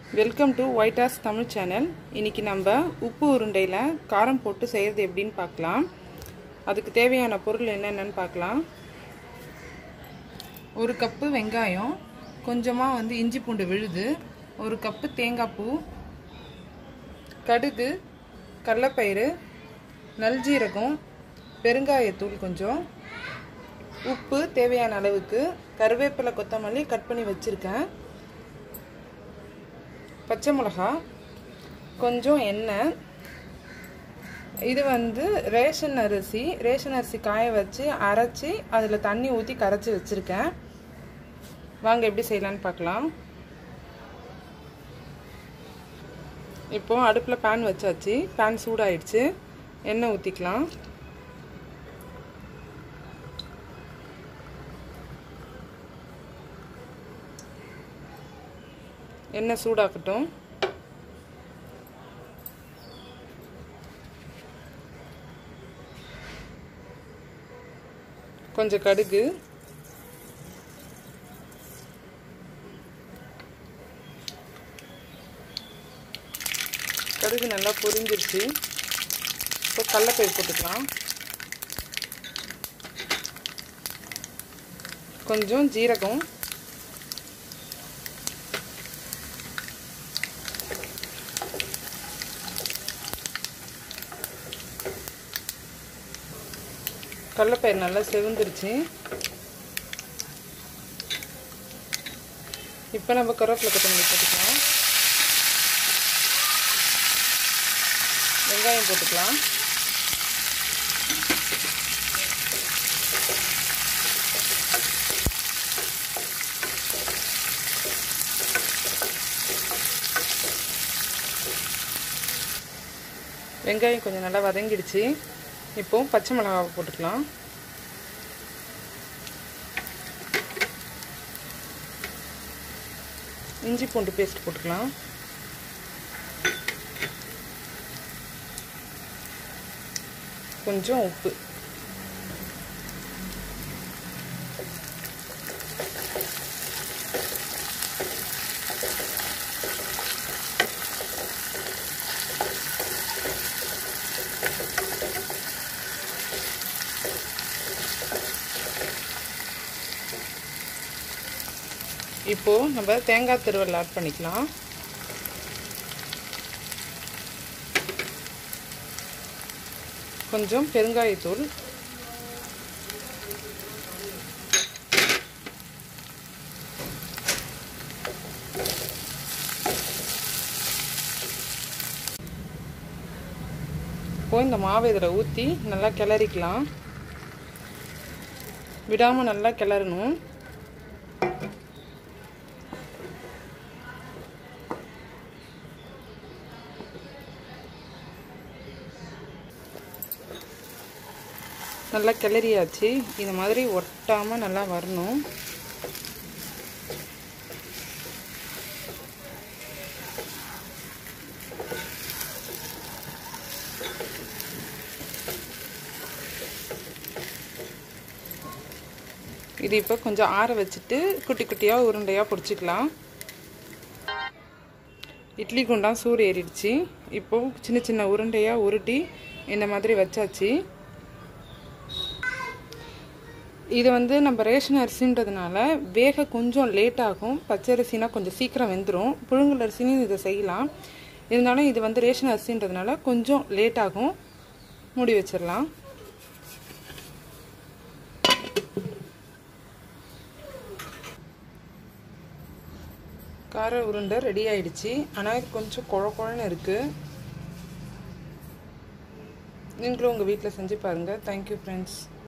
welcome to White House Tamil channel இன்னைக்கு நம்ம உப்பு உருண்டையில் காரம் போட்டு செய்கிறது எப்படின்னு பார்க்கலாம் அதுக்கு தேவையான பொருள் என்னென்னு பார்க்கலாம் ஒரு கப்பு வெங்காயம் கொஞ்சமாக வந்து இஞ்சி பூண்டு விழுது ஒரு கப்பு தேங்காய் பூ கடுகு கடலப்பயிறு நல்ஜீரகம் பெருங்காயத்தூள் கொஞ்சம் உப்பு தேவையான அளவுக்கு கருவேப்பிலை கொத்தமல்லி கட் பண்ணி வச்சுருக்கேன் பச்சை மிளகா கொஞ்சம் எண்ணெய் இது வந்து ரேஷன் அரிசி ரேஷன் அரிசி காய வச்சு அரைச்சி அதில் தண்ணி ஊற்றி கரைச்சி வச்சுருக்கேன் வாங்க எப்படி செய்யலான்னு பார்க்கலாம் இப்போ அடுப்பில் பேன் வச்சாச்சு பேன் சூடாயிடுச்சு எண்ணெய் ஊற்றிக்கலாம் எண்ணெய் சூடாக்கட்டும் கொஞ்சம் கடுகு கடுகு நல்லா பொரிஞ்சிருச்சு இப்போ கடலப்பயிர் போட்டுக்கலாம் கொஞ்சம் ஜீரகம் கடலப்பயிர் நல்லா செவந்துருச்சு இப்போ நம்ம கருவேப்பிலை கொத்தமல்லி போட்டுக்கலாம் வெங்காயம் போட்டுக்கலாம் வெங்காயம் கொஞ்சம் நல்லா வதங்கிடுச்சு இப்போ பச்சை மிளகாவை போட்டுக்கலாம் இஞ்சி பூண்டு பேஸ்ட் போட்டுக்கலாம் கொஞ்சம் உப்பு இப்போது நம்ம தேங்காய் திருவல் ஆட் பண்ணிக்கலாம் கொஞ்சம் பெருங்காயத்தூள் இப்போ இந்த மாவு இதில் ஊற்றி நல்லா கிளறிக்கலாம் விடாமல் நல்லா கிளறணும் நல்லா கிளறியாச்சு இது மாதிரி ஒட்டாமல் நல்லா வரணும் இது இப்போ கொஞ்சம் ஆற வச்சுட்டு குட்டி குட்டியாக உருண்டையாக பிடிச்சிக்கலாம் இட்லி குண்டான் சூடு ஏறிடுச்சு இப்போது சின்ன சின்ன உருண்டையாக உருட்டி இந்த மாதிரி வச்சாச்சு இது வந்து நம்ம ரேஷன் அரிசின்றதுனால வேக கொஞ்சம் லேட் ஆகும் பச்சை அரிசினா கொஞ்சம் சீக்கிரம் வெந்துடும் புழுங்கல் அரிசின்னு இதை செய்யலாம் இருந்தாலும் இது வந்து ரேஷன் அரிசின்றதுனால கொஞ்சம் லேட் ஆகும் மூடி வச்சிடலாம் கார உருண்டை ரெடி ஆயிடுச்சு ஆனால் கொஞ்சம் குழ குழன்னு இருக்குது நீங்களும் உங்கள் வீட்டில் செஞ்சு பாருங்கள் தேங்க்யூ ஃப்ரெண்ட்ஸ்